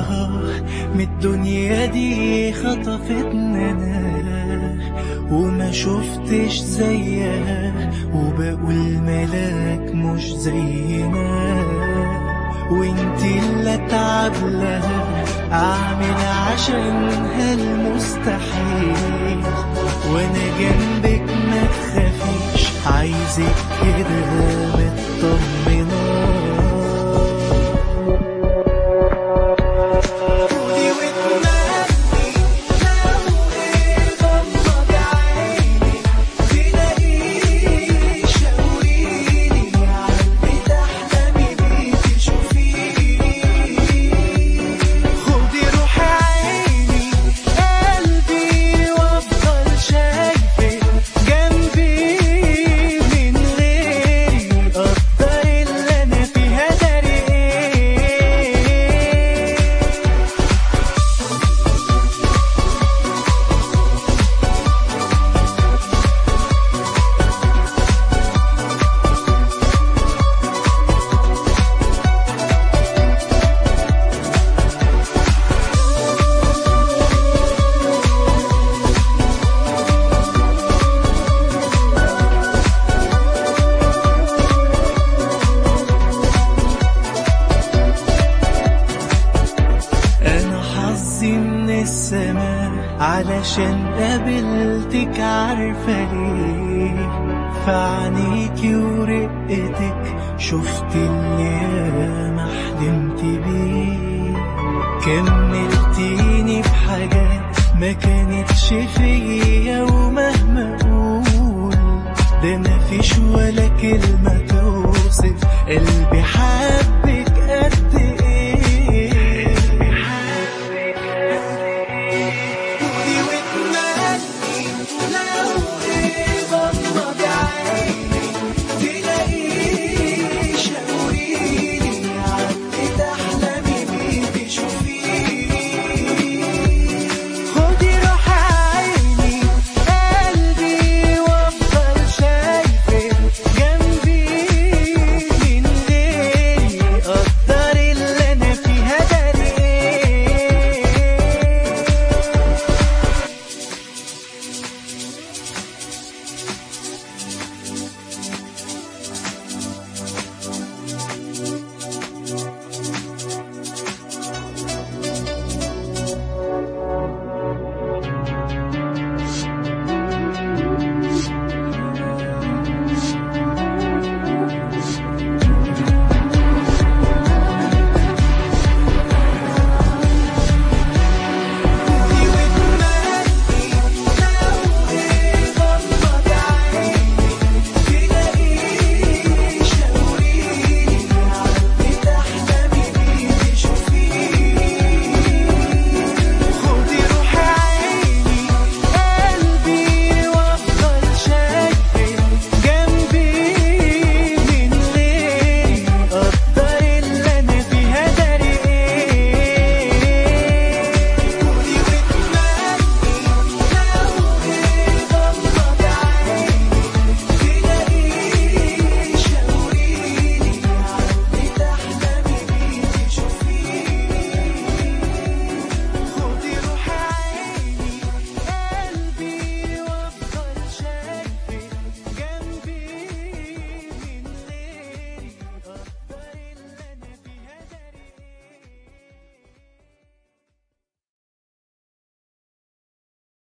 آه من الدنيا دي خطفتنا أنا وما شفتش زيها وبقول ملاك مش زينا وانتي اللي اتعب لها اعمل عشانها المستحيل وانا جنبك ما تخافيش عايزك كده مطمنه خدي واتمني لو ايه غمض عيني تلاقيني شاوريني عاللي تحلمي بيه تشوفيه خدي روح عيني قلبي وافضل شايفك جنبي من غيري قدر اللي انا فيها داري ايه انا حظي من السماء علشان قابلتك عارفة ليه فعنيكي ورقتك شفت اللي ياما حلمت بيه كملتيني بحاجات ما كانتش فيا ومهما اقول ده مفيش ولا كلمة توصف قلبي حبك